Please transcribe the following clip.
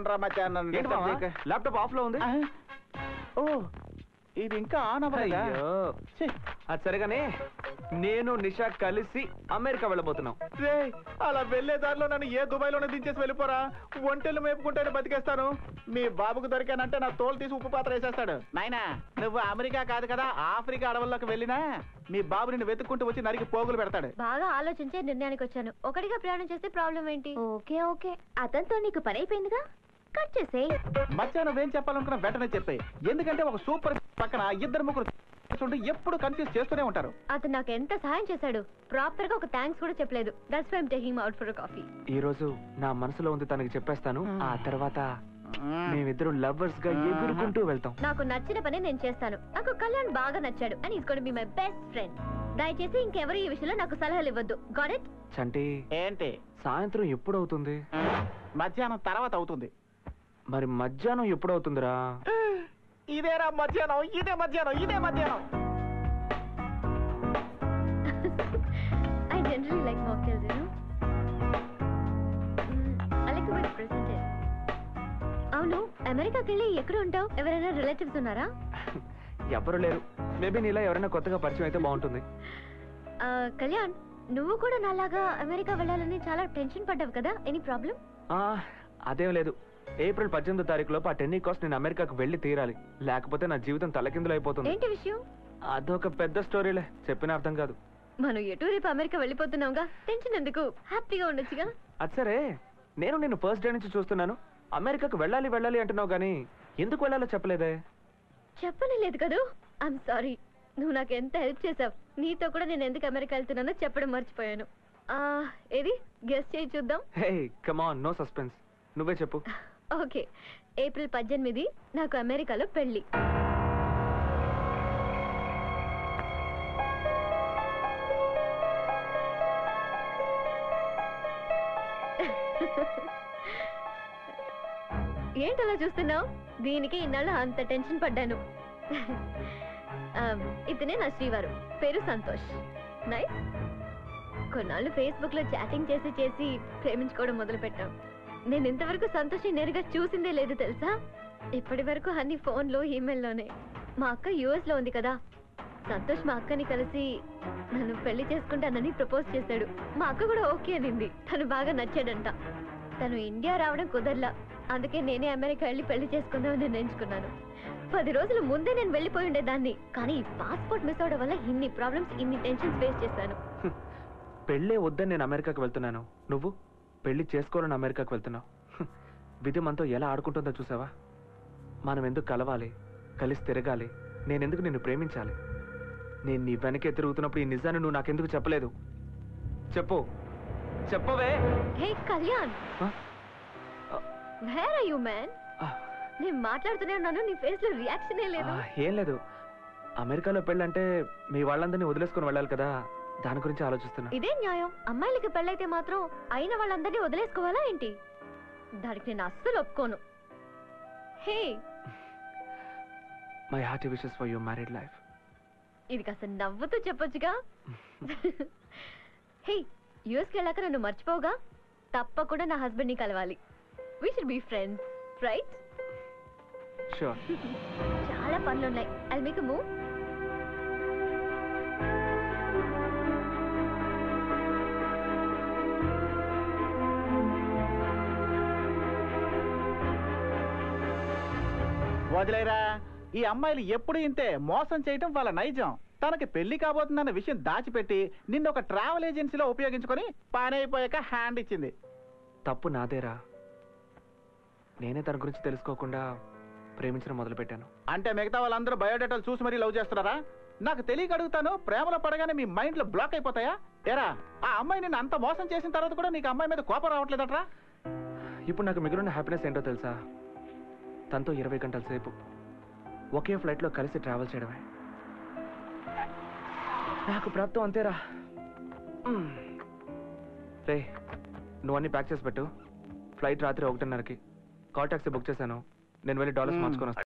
ఉండరా మధ్యాహ్నం ఏంటి మావా? ల్యాప్టాప్ ఆఫ్ లో ఉంది ఆ? ఓ ఇది ఇంకా ఆన్ అవ్వలేదా అయ్యో ఛీ, అది సరేగానే నేను నిషా కలిసి అమెరికా వెళ్ళబోతున్నాం రేయ్, అలా వెళ్లే దారిలో నన్ను ఏ దుబాయ్లోనే దించేసి వెళ్ళిపోరా ఒంటెలు మేపుకుంటేనే బతికేస్తాను మీ బాబుకు దొరికానంటే నా తోలు తీసి ఉప్పు పాత్ర వేసేస్తాడు నాయనా నువ్వు అమెరికా కాదు కదా ఆఫ్రికా అడవుల్లోకి వెళ్ళినా మీ బాబు నిన్ను వెతుక్కుంటూ వచ్చి నరికి పోగులు పెడతాడు బాగా ఆలోచించే నిర్ణయానికి వచ్చాను ఒకటిగా ప్రయాణం చేస్తే ప్రాబ్లం ఏంటి ఓకే ఓకే అతనితో నీకు పని అయిపోయిందిగా కట్ చేసేయ్ మధ్యాహ్నం నువ్వేం చెప్పాలనుకున్నా వెంటనే చెప్పే ఎందుకంటే ఒక సూపర్ పక్కన ఇద్దరు ముగ్గురు ఉండి ఎప్పుడు కన్ఫ్యూజ్ చేస్తూనే ఉంటారు అతను నాకు ఎంత సహాయం చేశాడు ప్రాపర్ గా ఒక థ్యాంక్స్ కూడా చెప్పలేదు that's why taking out for coffee ఈ రోజు నా మనసులో ఉంది తనకి చెప్పేస్తాను ఆ తర్వాత మేమిద్దరం లవర్స్ గా ఎగురుకుంటూ వెళ్తాం నాకు నచ్చిన పని నేను చేస్తాను నాకు కళ్యాణ్ బాగా నచ్చాడు and is gonna be my best friend దయచేసి ఇంకెవరు ఈ విషయంలో నాకు సలహాలు ఇవ్వద్దు గాట్ ఇట్ చంటి ఏంటి సాయంత్రం ఎప్పుడు అవుతుంది మధ్యాహ్నం తర్వాత అవుతుంది మరి మధ్యాహ్నం ఎప్పుడు అవుతుందిరా ఇదేరా మధ్యాహ్నం ఇదే మధ్యాహ్నం ఇదే మధ్యాహ్నం I generally like mocktails you know I like to be presented అవును అమెరికాకి వెళ్ళి ఎక్కడ ఉంటావు ఎవరైనా రిలేటివ్స్ ఉన్నారా ఎవరు లేరు మేబీ నీలా ఎవరైనా కొత్తగా పరిచయం అయితే బాగుంటుంది ఆ, కళ్యాణ్ నువ్వు కూడా నాలాగా అమెరికా వెళ్ళాలని చాలా టెన్షన్ పడ్డావు కదా ఎనీ ప్రాబ్లం ఆ, అదేం లేదు ఏప్రిల్ పద్దెనిమిదో తారీఖు లోపు ఆ టెన్నీ కాస్ట్ నేను అమెరికాకు వెళ్ళి తీరాలి లేకపోతే నా జీవితం తలకిందులు అయిపోతుంది ఏంటి విషయం అదొక పెద్ద స్టోరీలే చెప్పిన అర్థం కాదు మనం ఎటు రేపు అమెరికా వెళ్ళిపోతున్నావుగా టెన్షన్ ఎందుకు హ్యాపీగా ఉండొచ్చుగా అది సరే నేను నిన్ను ఫస్ట్ డే నుంచి చూస్తున్నాను అమెరికాకు వెళ్ళాలి వెళ్ళాలి అంటున్నావు కానీ ఎందుకు వెళ్ళాలో చెప్పలేదే చెప్పనే లేదు కదూ ఐఎమ్ సారీ నువ్వు నాకు ఎంత హెల్ప్ చేసావు నీతో కూడా నేను ఎందుకు అమెరికా వెళ్తున్నానో చెప్పడం మర్చిపోయాను ఆ, ఏది గెస్ట్ చేయి చూద్దాం హే కమాన్ నో సస్పెన్స్ నువ్వే చెప్పు ఓకే ఏప్రిల్ పద్దెనిమిది నాకు అమెరికాలో పెళ్లి ఏంటలా చూస్తున్నావు దీనికి ఇన్నాళ్ళు అంత టెన్షన్ పడ్డాను ఆమ్, ఇతనే నా శ్రీవారు పేరు సంతోష్ నైస్ కొన్నాళ్ళు ఫేస్బుక్ లో చాటింగ్ చేసి చేసి ప్రేమించుకోవడం మొదలు పెట్టాం నేను ఇంతవరకు సంతోష్ నేరుగా చూసిందే లేదు తెలుసా ఇప్పటి వరకు అన్ని ఫోన్లో ఈమెయిల్లోనే మా అక్క యుఎస్ లో ఉంది కదా సంతోష్ మా అక్కని కలిసి నన్ను పెళ్లి చేసుకుంటానని ప్రపోజ్ చేశాడు మా అక్క కూడా ఓకే అనింది తను బాగా నచ్చాడంట తను ఇండియా రావడం కుదరలా అందుకే నేనే అమెరికా వెళ్ళి పెళ్లి చేసుకుందామని నిర్ణయించుకున్నాను పది రోజుల ముందే నేను వెళ్ళిపోయి ఉండేదాన్ని కానీ ఈ పాస్పోర్ట్ మిస్ అవడం వల్ల ఇన్ని ప్రాబ్లమ్స్ ఇన్ని టెన్షన్స్ ఫేస్ చేశాను పెళ్ళే వద్దని నేను అమెరికాకు వెళ్తున్నాను నువ్వు పెళ్లి చేసుకోవాలని అమెరికాకు వెళ్తున్నావు హ్మ్. విధి మనతో ఎలా ఆడుకుంటుందో చూసావా మనం ఎందుకు కలవాలి కలిసి తిరగాలి నేనెందుకు నిన్ను ప్రేమించాలి నేను నీ వెనకే తిరుగుతున్నప్పుడు ఈ నిజాన్ని నువ్వు నాకెందుకు చెప్పలేదు చెప్పు చెప్పవే హే కళ్యాణ్ ఆ? ఆ, వేర్ ఆర్ యు మ్యాన్ ఆ, నేను మాట్లాడుతూనే ఉన్నాను నీ ఫేస్ లో రియాక్షనే లేదు ఆ, ఏం లేదు అమెరికాలో పెళ్ళంటే మీ వాళ్ళందరినీ వదిలేసుకొని వెళ్ళాలి కదా దాని గురించి ఆలోచిస్తున్నా ఇదే న్యాయం అమ్మాయిలకి పెళ్ళైతే మాత్రం అయిన వాళ్ళందరినీ వదిలేసుకోవాలా ఏంటి దానికి నేను అస్సలు ఒప్పుకోను hey my heart wishes for your married life ఇది కాస్త నవ్వుతూ చెప్పొచ్చుగా హే యుఎస్కి వెళ్ళాక నన్ను మర్చిపోగా తప్పకుండా నా హస్బెండ్ ని కలవాలి we should be friends right sure చాలా పనులు ఉన్నాయి అది మీకు మూవ్ వదిలేరా ఈ అమ్మాయిలు ఎప్పుడు ఇంతే మోసం చేయటం వాళ్ళ నైజం తనకి పెళ్లి కాబోతుందన్న విషయం దాచిపెట్టి నిన్ను ఒక ట్రావెల్ ఏజెన్సీలో ఉపయోగించుకొని పని అయిపోయాక హ్యాండ్ ఇచ్చింది తప్పు నాదేరా నేనే తన గురించి తెలుసుకోకుండా ప్రేమించడం మొదలుపెట్టాను అంటే మిగతా వాళ్ళందరూ బయోడేటాలు చూసి మరీ లవ్ చేస్తున్నారా నాకు తెలియక అడుగుతాను ప్రేమలో పడగానే మీ మైండ్ లో బ్లాక్ అయిపోతాయా ఏరా ఆ అమ్మాయి నిన్ను అంత మోసం చేసిన తర్వాత కూడా నీకు అమ్మాయి మీద కోపం రావట్లేదట్రా ఇప్పుడు నాకు మిగిలిన హ్యాపీనెస్ ఏంటో తెలుసా తనతో ఇరవై గంటల సేపు ఒకే ఫ్లైట్లో కలిసి ట్రావెల్ చేయడమే నాకు ప్రాప్తం అంతేరా మ్మ్. రే నువ్వు అన్ని ప్యాక్ చేసి పెట్టు ఫ్లైట్ రాత్రి ఒకటిన్నరకి కాల్ టాక్సీ బుక్ చేశాను నేను వెళ్ళి డాలర్స్ మార్చుకొని వస్తాను